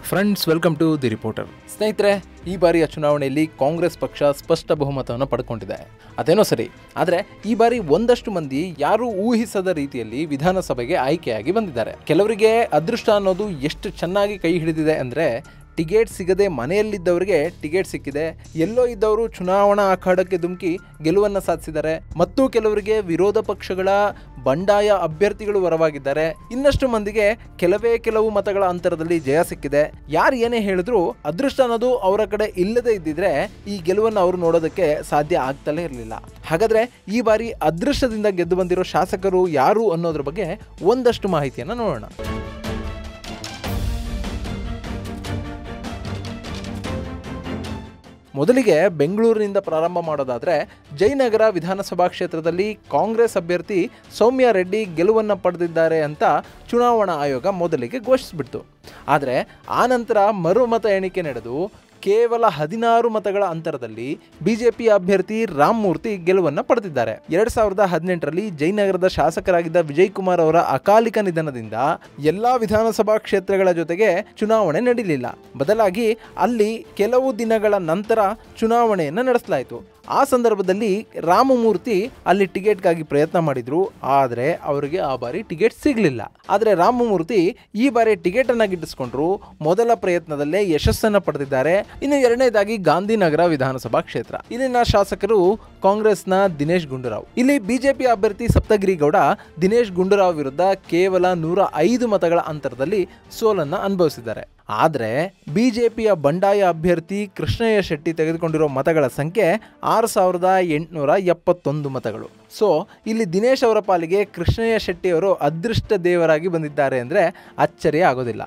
friends welcome to the reporter ಸ್ನೇಹಿತರೆ ಈ ಬಾರಿಯ ಚುನಾವಣೆಯಲ್ಲಿ ಕಾಂಗ್ರೆಸ್ ಪಕ್ಷ ಸ್ಪಷ್ಟ ಬಹುಮತವನ್ನು ಪಡ್ಕೊಂಡಿದೆ ಅದೇನೋ ಸರಿ ಆದರೆ ಈ ಬಾರಿ ಒಂದಷ್ಟು ಮಂದಿ ಯಾರೂ ಊಹಿಸದ ರೀತಿಯಲ್ಲಿ ವಿಧಾನಸಭೆಗೆ ಆಯ್ಕೆಯಾಗಿ ಬಂದಿದ್ದಾರೆ ಕೆಲವರಿಗೆ ಅದೃಷ್ಟ ಅನ್ನೋದು ಎಷ್ಟು ಚೆನ್ನಾಗಿ ಕೈ ಹಿಡಿದಿದೆ ಅಂದರೆ ಟಿಕೆಟ್ ಸಿಗದೆ ಮನೆಯಲ್ಲಿದ್ದವರಿಗೆ ಟಿಕೆಟ್ ಸಿಕ್ಕಿದೆ ಎಲ್ಲೋ ಇದ್ದವರು ಚುನಾವಣಾ ಅಖಾಡಕ್ಕೆ ಧುಮುಕಿ ಗೆಲುವನ್ನು ಸಾಧಿಸಿದ್ದಾರೆ ಮತ್ತು ಕೆಲವರಿಗೆ ವಿರೋಧ ಪಕ್ಷಗಳ ಬಂಡಾಯ ಅಭ್ಯರ್ಥಿಗಳು ವರವಾಗಿದ್ದಾರೆ ಇನ್ನಷ್ಟು ಮಂದಿಗೆ ಕೆಲವೇ ಕೆಲವು ಮತಗಳ ಅಂತರದಲ್ಲಿ ಜಯ ಸಿಕ್ಕಿದೆ ಯಾರು ಏನೇ ಹೇಳಿದ್ರು ಅದೃಷ್ಟ ಅನ್ನೋದು ಅವರ ಕಡೆ ಇಲ್ಲದೆ ಇದ್ದಿದ್ರೆ ಈ ಗೆಲುವನ್ನು ಅವರು ನೋಡೋದಕ್ಕೆ ಸಾಧ್ಯ ಆಗ್ತಲೇ ಇರಲಿಲ್ಲ ಹಾಗಾದ್ರೆ ಈ ಬಾರಿ ಅದೃಷ್ಟದಿಂದ ಗೆದ್ದು ಬಂದಿರೋ ಶಾಸಕರು ಯಾರು ಅನ್ನೋದ್ರ ಬಗ್ಗೆ ಒಂದಷ್ಟು ಮಾಹಿತಿಯನ್ನು ನೋಡೋಣ ಮೊದಲಿಗೆ ಬೆಂಗಳೂರಿನಿಂದ ಪ್ರಾರಂಭ ಮಾಡೋದಾದರೆ ಜಯನಗರ ವಿಧಾನಸಭಾ ಕ್ಷೇತ್ರದಲ್ಲಿ ಕಾಂಗ್ರೆಸ್ ಅಭ್ಯರ್ಥಿ ಸೌಮ್ಯ ರೆಡ್ಡಿ ಗೆಲುವನ್ನು ಪಡೆದಿದ್ದಾರೆ ಅಂತ ಚುನಾವಣಾ ಆಯೋಗ ಮೊದಲಿಗೆ ಘೋಷಿಸಿಬಿಡ್ತು ಆದರೆ ಆನಂತರ ಮರು ಮತ ಎಣಿಕೆ ನಡೆದು ಕೇವಲ ಹದಿನಾರು ಮತಗಳ ಅಂತರದಲ್ಲಿ ಬಿಜೆಪಿ ಅಭ್ಯರ್ಥಿ ರಾಮಮೂರ್ತಿ ಗೆಲುವನ್ನು ಪಡೆದಿದ್ದಾರೆ ಎರಡ್ ಸಾವಿರದ ಹದಿನೆಂಟರಲ್ಲಿ ಜಯನಗರದ ಶಾಸಕರಾಗಿದ್ದ ವಿಜಯ್ ಕುಮಾರ್ ಅವರ ಅಕಾಲಿಕ ನಿಧನದಿಂದ ಎಲ್ಲಾ ವಿಧಾನಸಭಾ ಕ್ಷೇತ್ರಗಳ ಜೊತೆಗೆ ಚುನಾವಣೆ ನಡೆಯಲಿಲ್ಲ ಬದಲಾಗಿ ಅಲ್ಲಿ ಕೆಲವು ದಿನಗಳ ನಂತರ ಚುನಾವಣೆಯನ್ನು ನಡೆಸಲಾಯಿತು ಆ ಸಂದರ್ಭದಲ್ಲಿ ರಾಮಮೂರ್ತಿ ಅಲ್ಲಿ ಟಿಕೆಟ್ಗಾಗಿ ಪ್ರಯತ್ನ ಮಾಡಿದ್ರು ಆದರೆ ಅವರಿಗೆ ಆ ಬಾರಿ ಟಿಕೆಟ್ ಸಿಗಲಿಲ್ಲ ಆದರೆ ರಾಮಮೂರ್ತಿ ಈ ಬಾರಿ ಟಿಕೆಟ್ ಅನ್ನ ಗಿಟ್ಟಿಸ್ಕೊಂಡ್ರು ಮೊದಲ ಪ್ರಯತ್ನದಲ್ಲೇ ಯಶಸ್ಸನ್ನು ಪಡೆದಿದ್ದಾರೆ ಇನ್ನು ಎರಡನೇದಾಗಿ ಗಾಂಧಿನಗರ ವಿಧಾನಸಭಾ ಕ್ಷೇತ್ರ ಇಲ್ಲಿನ ಶಾಸಕರು ಕಾಂಗ್ರೆಸ್ನ ದಿನೇಶ್ ಗುಂಡೂರಾವ್ ಇಲ್ಲಿ ಬಿಜೆಪಿ ಅಭ್ಯರ್ಥಿ ಸಪ್ತಗಿರಿ ಗೌಡ ದಿನೇಶ್ ಗುಂಡೂರಾವ್ ವಿರುದ್ಧ ಕೇವಲ ನೂರ ಐದು ಮತಗಳ ಅಂತರದಲ್ಲಿ ಸೋಲನ್ನ ಅನುಭವಿಸಿದ್ದಾರೆ ಆದರೆ ಬಿಜೆಪಿಯ ಬಂಡಾಯ ಅಭ್ಯರ್ಥಿ ಕೃಷ್ಣಯ್ಯ ಶೆಟ್ಟಿ ತೆಗೆದುಕೊಂಡಿರೋ ಮತಗಳ ಸಂಖ್ಯೆ ಆರು ಸಾವಿರದ ಎಂಟುನೂರ ಎಪ್ಪತ್ತೊಂದು ಮತಗಳು ಸೊ ಇಲ್ಲಿ ದಿನೇಶ್ ಅವರ ಪಾಲಿಗೆ ಕೃಷ್ಣಯ್ಯ ಶೆಟ್ಟಿ ಅವರು ಅದೃಷ್ಟ ದೇವರಾಗಿ ಬಂದಿದ್ದಾರೆ ಅಂದರೆ ಅಚ್ಚರಿ ಆಗೋದಿಲ್ಲ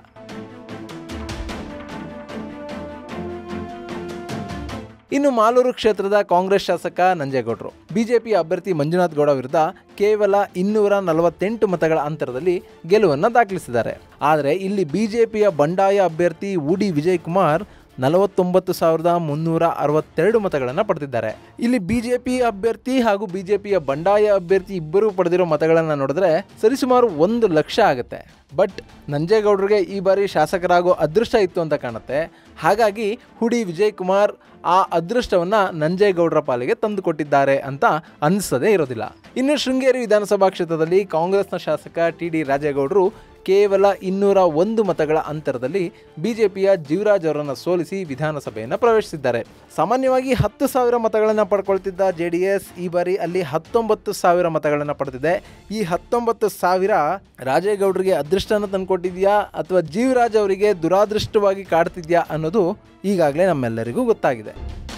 ಇನ್ನು ಮಾಲೂರು ಕ್ಷೇತ್ರದ ಕಾಂಗ್ರೆಸ್ ಶಾಸಕ ನಂಜೇಗೌಡರು ಬಿಜೆಪಿ ಅಭ್ಯರ್ಥಿ ಮಂಜುನಾಥ್ ಗೌಡ ವಿರುದ್ಧ ಕೇವಲ ಇನ್ನೂರ ನಲವತ್ತೆಂಟು ಮತಗಳ ಅಂತರದಲ್ಲಿ ಗೆಲುವನ್ನು ದಾಖಲಿಸಿದ್ದಾರೆ ಆದರೆ ಇಲ್ಲಿ ಬಿಜೆಪಿಯ ಬಂಡಾಯ ಅಭ್ಯರ್ಥಿ ಉಡಿ ವಿಜಯ್ ಕುಮಾರ್ ನಲವತ್ತೊಂಬತ್ತು ಸಾವಿರದ ಮುನ್ನೂರ ಅರವತ್ತೆರಡು ಮತಗಳನ್ನು ಪಡೆದಿದ್ದಾರೆ ಇಲ್ಲಿ ಬಿಜೆಪಿ ಅಭ್ಯರ್ಥಿ ಹಾಗೂ ಬಿಜೆಪಿಯ ಬಂಡಾಯ ಅಭ್ಯರ್ಥಿ ಇಬ್ಬರು ಪಡೆದಿರೋ ಮತಗಳನ್ನು ನೋಡಿದ್ರೆ ಸರಿಸುಮಾರು ಒಂದು ಲಕ್ಷ ಆಗುತ್ತೆ ಬಟ್ ನಂಜೇಗೌಡರಿಗೆ ಈ ಬಾರಿ ಶಾಸಕರಾಗೋ ಅದೃಷ್ಟ ಇತ್ತು ಅಂತ ಕಾಣುತ್ತೆ ಹಾಗಾಗಿ ಹುಡಿ ವಿಜಯ್ ಕುಮಾರ್ ಆ ಅದೃಷ್ಟವನ್ನು ನಂಜೇಗೌಡರ ಪಾಲಿಗೆ ತಂದುಕೊಟ್ಟಿದ್ದಾರೆ ಅಂತ ಅನಿಸದೇ ಇರೋದಿಲ್ಲ ಇನ್ನು ಶೃಂಗೇರಿ ವಿಧಾನಸಭಾ ಕ್ಷೇತ್ರದಲ್ಲಿ ಕಾಂಗ್ರೆಸ್ನ ಶಾಸಕ ಟಿ ಡಿ ರಾಜೇಗೌಡರು ಕೇವಲ ಇನ್ನೂರ ಒಂದು ಮತಗಳ ಅಂತರದಲ್ಲಿ ಬಿಜೆಪಿಯ ಜೀವರಾಜ್ ಅವರನ್ನು ಸೋಲಿಸಿ ವಿಧಾನಸಭೆಯನ್ನು ಪ್ರವೇಶಿಸಿದ್ದಾರೆ ಸಾಮಾನ್ಯವಾಗಿ ಹತ್ತು ಸಾವಿರ ಮತಗಳನ್ನು ಪಡ್ಕೊಳ್ತಿದ್ದ ಜೆ ಡಿ ಎಸ್ ಈ ಬಾರಿ ಅಲ್ಲಿ ಹತ್ತೊಂಬತ್ತು ಸಾವಿರ ಮತಗಳನ್ನು ಪಡೆದಿದೆ ಈ ಹತ್ತೊಂಬತ್ತು ಸಾವಿರ ರಾಜೇಗೌಡರಿಗೆ ಅದೃಷ್ಟನ ತಂದುಕೊಟ್ಟಿದ್ಯಾ ಅಥವಾ ಜೀವರಾಜ್ ಅವರಿಗೆ ದುರಾದೃಷ್ಟವಾಗಿ ಕಾಡ್ತಿದ್ಯಾ ಅನ್ನೋದು ಈಗಾಗಲೇ ನಮ್ಮೆಲ್ಲರಿಗೂ ಗೊತ್ತಾಗಿದೆ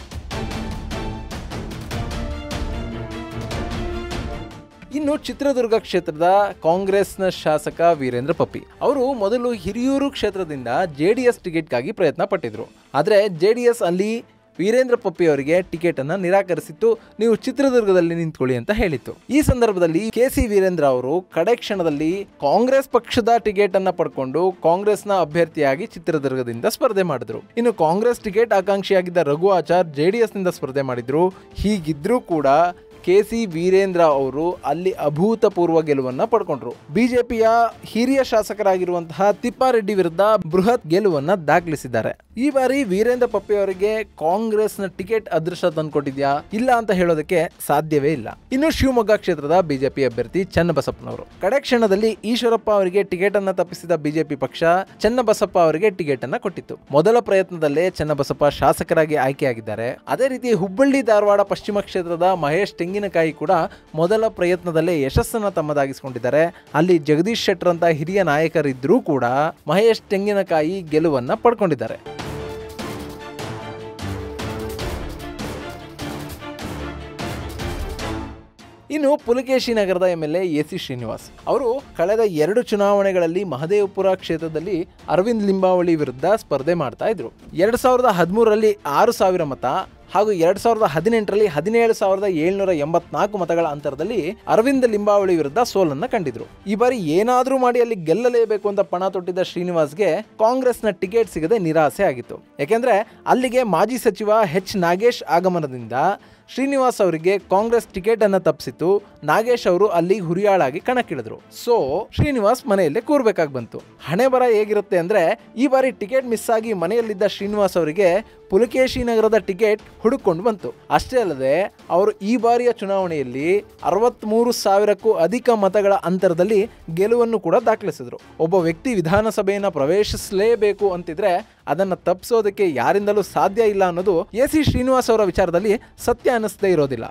ಇನ್ನು ಚಿತ್ರದುರ್ಗ ಕ್ಷೇತ್ರದ ಕಾಂಗ್ರೆಸ್ನ ಶಾಸಕ ವೀರೇಂದ್ರ ಪಪ್ಪಿ ಅವರು ಮೊದಲು ಹಿರಿಯೂರು ಕ್ಷೇತ್ರದಿಂದ ಜೆ ಡಿ ಎಸ್ ಟಿಕೆಟ್ಗಾಗಿ ಪ್ರಯತ್ನ ಪಟ್ಟಿದ್ರು ಆದರೆ ಜೆ ಡಿ ಎಸ್ ಅಲ್ಲಿ ವೀರೇಂದ್ರ ಪಪ್ಪಿ ಅವರಿಗೆ ಟಿಕೆಟ್ ಅನ್ನ ನಿರಾಕರಿಸಿತ್ತು ನೀವು ಚಿತ್ರದುರ್ಗದಲ್ಲಿ ನಿಂತ್ಕೊಳ್ಳಿ ಅಂತ ಹೇಳಿತ್ತು ಈ ಸಂದರ್ಭದಲ್ಲಿ ಕೆ ಸಿ ವೀರೇಂದ್ರ ಅವರು ಕಡೆ ಕ್ಷಣದಲ್ಲಿ ಕಾಂಗ್ರೆಸ್ ಪಕ್ಷದ ಟಿಕೆಟ್ ಅನ್ನ ಪಡ್ಕೊಂಡು ಕಾಂಗ್ರೆಸ್ನ ಅಭ್ಯರ್ಥಿಯಾಗಿ ಚಿತ್ರದುರ್ಗದಿಂದ ಸ್ಪರ್ಧೆ ಮಾಡಿದ್ರು ಇನ್ನು ಕಾಂಗ್ರೆಸ್ ಟಿಕೆಟ್ ಆಕಾಂಕ್ಷಿಯಾಗಿದ್ದ Raghu Achar J D S ನಿಂದ ಸ್ಪರ್ಧೆ ಮಾಡಿದ್ರು ಹೀಗಿದ್ರೂ ಕೂಡ ಕೆ ಸಿ ವೀರೇಂದ್ರ ಅವರು ಅಲ್ಲಿ ಅಭೂತಪೂರ್ವ ಗೆಲುವನ್ನ ಪಡ್ಕೊಂಡ್ರು ಬಿಜೆಪಿಯ ಹಿರಿಯ ಶಾಸಕರಾಗಿರುವಂತಹ ತಿಪ್ಪಾರೆಡ್ಡಿ ವಿರುದ್ಧ ಬೃಹತ್ ಗೆಲುವನ್ನ ದಾಖಲಿಸಿದ್ದಾರೆ ಈ ಬಾರಿ ವೀರೇಂದ್ರ ಪಪ್ಪಿ ಅವರಿಗೆ ಕಾಂಗ್ರೆಸ್ನ ಟಿಕೆಟ್ ಅದೃಷ್ಟ ತಂದ್ಕೊಟ್ಟಿದ್ಯಾ ಇಲ್ಲ ಅಂತ ಹೇಳೋದಕ್ಕೆ ಸಾಧ್ಯವೇ ಇಲ್ಲ ಇನ್ನು ಶಿವಮೊಗ್ಗ ಕ್ಷೇತ್ರದ ಬಿಜೆಪಿ ಅಭ್ಯರ್ಥಿ ಚನ್ನಬಸಪ್ಪನವರು ಕಡೆ ಕ್ಷಣದಲ್ಲಿ ಈಶ್ವರಪ್ಪ ಅವರಿಗೆ ಟಿಕೆಟ್ ಅನ್ನ ತಪ್ಪಿಸಿದ ಬಿಜೆಪಿ ಪಕ್ಷ ಚನ್ನಬಸಪ್ಪ ಅವರಿಗೆ ಟಿಕೆಟ್ ಅನ್ನ ಕೊಟ್ಟಿತ್ತು ಮೊದಲ ಪ್ರಯತ್ನದಲ್ಲೇ ಚನ್ನಬಸಪ್ಪ ಶಾಸಕರಾಗಿ ಆಯ್ಕೆಯಾಗಿದ್ದಾರೆ ಅದೇ ರೀತಿ ಹುಬ್ಬಳ್ಳಿ ಧಾರವಾಡ ಪಶ್ಚಿಮ ಕ್ಷೇತ್ರದ ಮಹೇಶ್ ತೆಂಗಿನಕಾಯಿ ಕೂಡ ಮೊದಲ ಪ್ರಯತ್ನದಲ್ಲೇ ಯಶಸ್ಸನ್ನು ತಮ್ಮದಾಗಿಸಿಕೊಂಡಿದ್ದಾರೆ ಅಲ್ಲಿ ಜಗದೀಶ್ ಶೆಟ್ಟರ್ ಅಂತ ಹಿರಿಯ ನಾಯಕರಿದ್ರೂ ಕೂಡ ಮಹೇಶ್ ತೆಂಗಿನಕಾಯಿ ಗೆಲುವನ್ನ ಪಡ್ಕೊಂಡಿದ್ದಾರೆ ಇನ್ನು ಪುಲಕೇಶಿ ನಗರದ M L A A C Srinivas ಅವರು ಕಳೆದ ಎರಡು ಚುನಾವಣೆಗಳಲ್ಲಿ ಮಹದೇವಪುರ ಕ್ಷೇತ್ರದಲ್ಲಿ ಅರವಿಂದ್ ಲಿಂಬಾವಳಿ ವಿರುದ್ಧ ಸ್ಪರ್ಧೆ ಮಾಡ್ತಾ ಇದ್ರು ಎರಡ್ ಸಾವಿರದ ಹದಿಮೂರರಲ್ಲಿ ಆರು ಸಾವಿರ ಮತ ಹಾಗೂ ಎರಡ್ ಸಾವಿರದ ಹದಿನೆಂಟರಲ್ಲಿ ಹದಿನೇಳು ಸಾವಿರದ ಏಳ್ನೂರ ಎಂಬತ್ನಾಲ್ಕು ಮತಗಳ ಅಂತರದಲ್ಲಿ ಅರವಿಂದ್ ಲಿಂಬಾವಳಿ ವಿರುದ್ಧ ಸೋಲನ್ನ ಕಂಡಿದ್ರು ಈ ಬಾರಿ ಏನಾದ್ರೂ ಮಾಡಿ ಅಲ್ಲಿ ಗೆಲ್ಲಲೇಬೇಕು ಅಂತ ಪಣ ತೊಟ್ಟಿದ್ದ ಶ್ರೀನಿವಾಸ್ಗೆ ಕಾಂಗ್ರೆಸ್ನ ಟಿಕೆಟ್ ಸಿಗದೆ ನಿರಾಸೆ ಆಗಿತ್ತು ಯಾಕೆಂದ್ರೆ ಅಲ್ಲಿಗೆ ಮಾಜಿ ಸಚಿವ ಎಚ್ ನಾಗೇಶ್ ಆಗಮನದಿಂದ ಶ್ರೀನಿವಾಸ್ ಅವರಿಗೆ ಕಾಂಗ್ರೆಸ್ ಟಿಕೆಟ್ ಅನ್ನ ತಪ್ಪಿಸಿತ್ತು ನಾಗೇಶ್ ಅವರು ಅಲ್ಲಿ ಹುರಿಯಾಳಾಗಿ ಕಣಕ್ಕಿಳಿದ್ರು ಸೊ ಶ್ರೀನಿವಾಸ್ ಮನೆಯಲ್ಲೇ ಕೂರ್ಬೇಕಾಗಿ ಬಂತು ಹಣೆ ಬರ ಹೇಗಿರುತ್ತೆ ಅಂದ್ರೆ ಈ ಬಾರಿ ಟಿಕೆಟ್ ಮಿಸ್ ಆಗಿ ಮನೆಯಲ್ಲಿದ್ದ ಶ್ರೀನಿವಾಸ್ ಅವರಿಗೆ ಪುಲಕೇಶಿ ನಗರದ ಟಿಕೆಟ್ ಹುಡುಕೊಂಡು ಬಂತು ಅಷ್ಟೇ ಅಲ್ಲದೆ ಅವರು ಈ ಬಾರಿಯ ಚುನಾವಣೆಯಲ್ಲಿ ಅರವತ್ಮೂರು ಸಾವಿರಕ್ಕೂ ಅಧಿಕ ಮತಗಳ ಅಂತರದಲ್ಲಿ ಗೆಲುವನ್ನು ಕೂಡ ದಾಖಲಿಸಿದ್ರು ಒಬ್ಬ ವ್ಯಕ್ತಿ ವಿಧಾನಸಭೆಯನ್ನು ಪ್ರವೇಶಿಸಲೇಬೇಕು ಅಂತಿದ್ರೆ ಅದನ್ನು ತಪ್ಪಿಸೋದಕ್ಕೆ ಯಾರಿಂದಲೂ ಸಾಧ್ಯ ಇಲ್ಲ ಅನ್ನೋದು ಎ ಸಿ ಶ್ರೀನಿವಾಸ್ ಅವರ ವಿಚಾರದಲ್ಲಿ ಸತ್ಯ ಅನ್ನಿಸದೇ ಇರೋದಿಲ್ಲ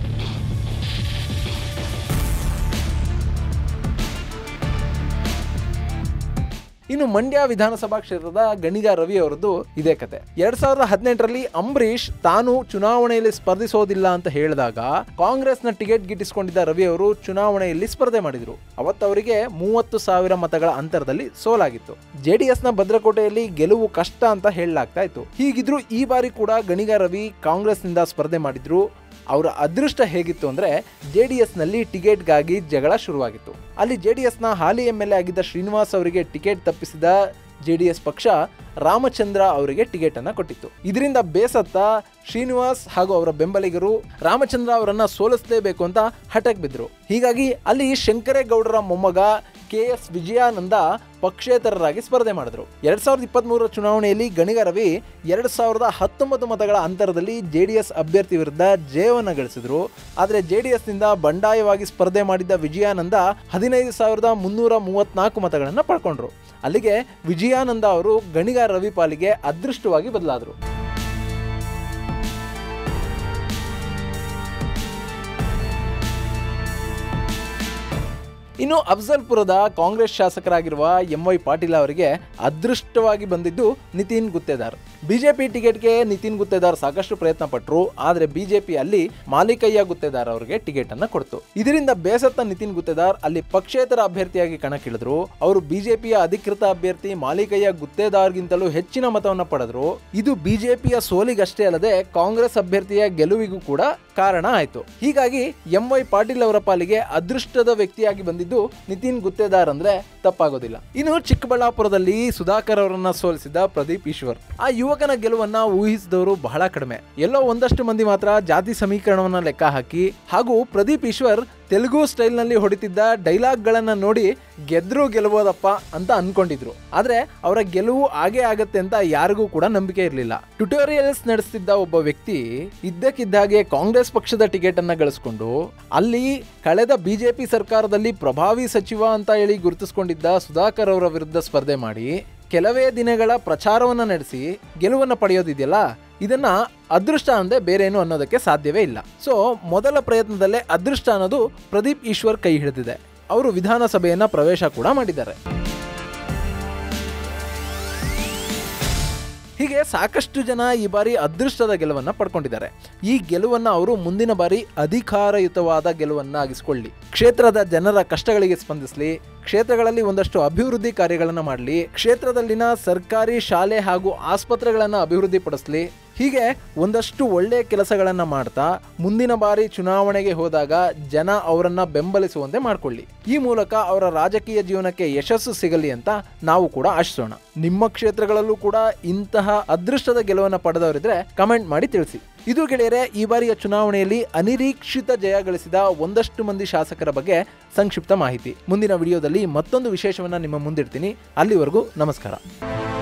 ಇನ್ನು ಮಂಡ್ಯ ವಿಧಾನಸಭಾ ಕ್ಷೇತ್ರದ ಗಣಿಗ ರವಿ ಅವರದ್ದು ಇದೇ ಕತೆ ಎರಡ್ ಸಾವಿರದ ಹದಿನೆಂಟರಲ್ಲಿ ಅಂಬರೀಷ್ ತಾನು ಚುನಾವಣೆಯಲ್ಲಿ ಸ್ಪರ್ಧಿಸೋದಿಲ್ಲ ಅಂತ ಹೇಳಿದಾಗ ಕಾಂಗ್ರೆಸ್ನ ಟಿಕೆಟ್ ಗಿಟ್ಟಿಸಿಕೊಂಡಿದ್ದ ರವಿ ಅವರು ಚುನಾವಣೆಯಲ್ಲಿ ಸ್ಪರ್ಧೆ ಮಾಡಿದ್ರು ಅವತ್ತವರಿಗೆ ಮೂವತ್ತು ಸಾವಿರ ಮತಗಳ ಅಂತರದಲ್ಲಿ ಸೋಲಾಗಿತ್ತು ಜೆಡಿಎಸ್ನ ಭದ್ರಕೋಟೆಯಲ್ಲಿ ಗೆಲುವು ಕಷ್ಟ ಅಂತ ಹೇಳಲಾಗ್ತಾ ಇತ್ತು ಹೀಗಿದ್ರು ಈ ಬಾರಿ ಕೂಡ ಗಣಿಗ ರವಿ ಕಾಂಗ್ರೆಸ್ನಿಂದ ಸ್ಪರ್ಧೆ ಮಾಡಿದ್ರು ಅವರ ಅದೃಷ್ಟ ಹೇಗಿತ್ತು ಅಂದ್ರೆ ಜೆ ಡಿ ಎಸ್ನಲ್ಲಿ ಟಿಕೆಟ್ಗಾಗಿ ಜಗಳ ಶುರುವಾಗಿತ್ತು ಅಲ್ಲಿ ಜೆ ಡಿ ಎಸ್ನ ಹಾಲಿ ಎಂ ಎಲ್ ಎ ಆಗಿದ್ದ ಶ್ರೀನಿವಾಸ್ ಅವರಿಗೆ ಟಿಕೆಟ್ ತಪ್ಪಿಸಿದ ಜೆ ಡಿ ಎಸ್ ಪಕ್ಷ ರಾಮಚಂದ್ರ ಅವರಿಗೆ ಟಿಕೆಟ್ ಅನ್ನ ಕೊಟ್ಟಿತ್ತು ಇದರಿಂದ ಬೇಸತ್ತ ಶ್ರೀನಿವಾಸ್ ಹಾಗೂ ಅವರ ಬೆಂಬಲಿಗರು ರಾಮಚಂದ್ರ ಅವರನ್ನ ಸೋಲಿಸಲೇಬೇಕು ಅಂತ ಹಠಕ್ಕೆ ಬಿದ್ರು ಹೀಗಾಗಿ ಅಲ್ಲಿ ಶಂಕರೇಗೌಡರ ಮೊಮ್ಮಗ ಕೆ ಎಸ್ ವಿಜಯಾನಂದ ಪಕ್ಷೇತರರಾಗಿ ಸ್ಪರ್ಧೆ ಮಾಡಿದ್ರು ಎರಡ್ ಸಾವಿರದ ಇಪ್ಪತ್ತ್ ಮೂರರ ಚುನಾವಣೆಯಲ್ಲಿ ಗಣಿಗ ರವಿ ಎರಡ್ ಸಾವಿರದ ಹತ್ತೊಂಬತ್ತು ಮತಗಳ ಅಂತರದಲ್ಲಿ ಜೆ ಡಿ ಎಸ್ ಅಭ್ಯರ್ಥಿ ವಿರುದ್ಧ ಜಯವನ್ನು ಗಳಿಸಿದ್ರು ಆದರೆ ಜೆ ಡಿ ಎಸ್ನಿಂದ ಬಂಡಾಯವಾಗಿ ಸ್ಪರ್ಧೆ ಮಾಡಿದ್ದ ವಿಜಯಾನಂದ ಹದಿನೈದು ಸಾವಿರದ ಮುನ್ನೂರ ಮೂವತ್ನಾಲ್ಕು ಮತಗಳನ್ನು ಪಡ್ಕೊಂಡ್ರು ಅಲ್ಲಿಗೆ ವಿಜಯಾನಂದ ಅವರು ಗಣಿಗ ರವಿ ಪಾಲಿಗೆ ಅದೃಷ್ಟವಾಗಿ ಬದಲಾದರು ಇನ್ನು ಅಫ್ಜಲ್ಪುರದ ಕಾಂಗ್ರೆಸ್ ಶಾಸಕರಾಗಿರುವ ಎಂ ವೈ ಪಾಟೀಲ್ ಅವರಿಗೆ ಅದೃಷ್ಟವಾಗಿ ಬಂದಿದ್ದು ನಿತಿನ್ ಗುತ್ತೇದಾರ್ ಬಿಜೆಪಿ ಟಿಕೆಟ್ಗೆ ನಿತಿನ್ ಗುತ್ತೇದಾರ್ ಸಾಕಷ್ಟು ಪ್ರಯತ್ನ ಪಟ್ಟರು ಆದರೆ ಬಿಜೆಪಿ ಅಲ್ಲಿ ಮಾಲಿಕಯ್ಯ ಗುತ್ತೇದಾರ್ ಅವರಿಗೆ ಟಿಕೆಟ್ ಅನ್ನ ಕೊಡ್ತು ಇದರಿಂದ ಬೇಸತ್ತ ನಿತಿನ್ ಗುತ್ತೇದಾರ್ ಅಲ್ಲಿ ಪಕ್ಷೇತರ ಅಭ್ಯರ್ಥಿಯಾಗಿ ಕಣಕ್ಕಿಳಿದ್ರು ಅವರು ಬಿಜೆಪಿಯ ಅಧಿಕೃತ ಅಭ್ಯರ್ಥಿ ಮಾಲಿಕಯ್ಯ ಗುತ್ತೇದಾರ್ಗಿಂತಲೂ ಹೆಚ್ಚಿನ ಮತವನ್ನ ಪಡೆದ್ರು ಇದು ಬಿಜೆಪಿಯ ಸೋಲಿಗಷ್ಟೇ ಅಲ್ಲದೆ ಕಾಂಗ್ರೆಸ್ ಅಭ್ಯರ್ಥಿಯ ಗೆಲುವಿಗೂ ಕೂಡ ಕಾರಣ ಆಯಿತು ಹೀಗಾಗಿ ಎಂ ವೈ ಪಾಟೀಲ್ ಅವರ ಪಾಲಿಗೆ ಅದೃಷ್ಟದ ವ್ಯಕ್ತಿಯಾಗಿ ಬಂದಿದ್ದು ನಿತಿನ್ ಗುತ್ತೇದಾರ್ ಅಂದ್ರೆ ತಪ್ಪಾಗೋದಿಲ್ಲ ಇನ್ನು ಚಿಕ್ಕಬಳ್ಳಾಪುರದಲ್ಲಿ ಸುಧಾಕರ್ ಅವರನ್ನ ಸೋಲಿಸಿದ ಪ್ರದೀಪ್ ಈಶ್ವರ್ ಆ ಯುವಕನ ಗೆಲುವನ್ನ ಊಹಿಸಿದವರು ಬಹಳ ಕಡಿಮೆ ಎಲ್ಲೋ ಒಂದಷ್ಟು ಮಂದಿ ಮಾತ್ರ ಜಾತಿ ಸಮೀಕರಣವನ್ನ ಲೆಕ್ಕ ಹಾಕಿ ಹಾಗೂ ಪ್ರದೀಪ್ ಈಶ್ವರ್ ತೆಲುಗು ಸ್ಟೈಲ್ನಲ್ಲಿ ಹೊಡಿತಿದ್ದ ಡೈಲಾಗ್ಗಳನ್ನ ನೋಡಿ ಗೆದ್ರು ಗೆಲುಬೋದಪ್ಪ ಅಂತ ಅನ್ಕೊಂಡಿದ್ರು ಆದ್ರೆ ಅವರ ಗೆಲುವು ಆಗೇ ಆಗತ್ತೆ ಅಂತ ಯಾರಿಗೂ ಕೂಡ ನಂಬಿಕೆ ಇರಲಿಲ್ಲ ಟ್ಯುಟೋರಿಯಲ್ಸ್ ನಡೆಸ್ತಿದ್ದ ಒಬ್ಬ ವ್ಯಕ್ತಿ ಇದ್ದಕ್ಕಿದ್ದಾಗೆ ಕಾಂಗ್ರೆಸ್ ಪಕ್ಷದ ಟಿಕೆಟ್ ಅನ್ನ ಗಳಿಸ್ಕೊಂಡು ಅಲ್ಲಿ ಕಳೆದ ಬಿಜೆಪಿ ಸರ್ಕಾರದಲ್ಲಿ ಪ್ರಭಾವಿ ಸಚಿವ ಅಂತ ಹೇಳಿ ಗುರುತಿಸ್ಕೊಂಡಿದ್ದ ಸುಧಾಕರ್ ಅವರ ವಿರುದ್ಧ ಸ್ಪರ್ಧೆ ಮಾಡಿ ಕೆಲವೇ ದಿನಗಳ ಪ್ರಚಾರವನ್ನ ನಡೆಸಿ ಗೆಲುವನ್ನು ಪಡೆಯೋದಿದೆಯಲ್ಲ ಇದನ್ನ ಅದೃಷ್ಟ ಅಂದ್ರೆ ಬೇರೆ ಏನು ಅನ್ನೋದಕ್ಕೆ ಸಾಧ್ಯವೇ ಇಲ್ಲ ಸೊ ಮೊದಲ ಪ್ರಯತ್ನದಲ್ಲೇ ಅದೃಷ್ಟ ಅನ್ನೋದು ಪ್ರದೀಪ್ ಈಶ್ವರ್ ಕೈ ಹಿಡಿದಿದೆ ಅವರು ವಿಧಾನಸಭೆಯನ್ನ ಪ್ರವೇಶ ಕೂಡ ಮಾಡಿದ್ದಾರೆ ಹೀಗೆ ಸಾಕಷ್ಟು ಜನ ಈ ಬಾರಿ ಅದೃಷ್ಟದ ಗೆಲುವನ್ನ ಪಡ್ಕೊಂಡಿದ್ದಾರೆ ಈ ಗೆಲುವನ್ನ ಅವರು ಮುಂದಿನ ಬಾರಿ ಅಧಿಕಾರಯುತವಾದ ಗೆಲುವನ್ನಾಗಿಸಿಕೊಳ್ಳಿ ಕ್ಷೇತ್ರದ ಜನರ ಕಷ್ಟಗಳಿಗೆ ಸ್ಪಂದಿಸಲಿ ಕ್ಷೇತ್ರಗಳಲ್ಲಿ ಒಂದಷ್ಟು ಅಭಿವೃದ್ಧಿ ಕಾರ್ಯಗಳನ್ನು ಮಾಡಲಿ ಕ್ಷೇತ್ರದಲ್ಲಿನ ಸರ್ಕಾರಿ ಶಾಲೆ ಹಾಗೂ ಆಸ್ಪತ್ರೆಗಳನ್ನು ಅಭಿವೃದ್ಧಿಪಡಿಸಲಿ ಹೀಗೆ ಒಂದಷ್ಟು ಒಳ್ಳೆಯ ಕೆಲಸಗಳನ್ನು ಮಾಡ್ತಾ ಮುಂದಿನ ಬಾರಿ ಚುನಾವಣೆಗೆ ಹೋದಾಗ ಜನ ಅವರನ್ನ ಬೆಂಬಲಿಸುವಂತೆ ಮಾಡಿಕೊಳ್ಳಿ ಈ ಮೂಲಕ ಅವರ ರಾಜಕೀಯ ಜೀವನಕ್ಕೆ ಯಶಸ್ಸು ಸಿಗಲಿ ಅಂತ ನಾವು ಕೂಡ ಆಶಿಸೋಣ ನಿಮ್ಮ ಕ್ಷೇತ್ರಗಳಲ್ಲೂ ಕೂಡ ಇಂತಹ ಅದೃಷ್ಟದ ಗೆಲುವನ್ನು ಪಡೆದವರಿದ್ರೆ ಕಮೆಂಟ್ ಮಾಡಿ ತಿಳಿಸಿ ಇದು ಗೆಳೆಯರೆ ಈ ಬಾರಿಯ ಚುನಾವಣೆಯಲ್ಲಿ ಅನಿರೀಕ್ಷಿತ ಜಯ ಗಳಿಸಿದ ಒಂದಷ್ಟು ಮಂದಿ ಶಾಸಕರ ಬಗ್ಗೆ ಸಂಕ್ಷಿಪ್ತ ಮಾಹಿತಿ ಮುಂದಿನ ವಿಡಿಯೋದಲ್ಲಿ ಮತ್ತೊಂದು ವಿಶೇಷವನ್ನ ನಿಮ್ಮ ಮುಂದಿಡ್ತೀನಿ ಅಲ್ಲಿವರೆಗೂ ನಮಸ್ಕಾರ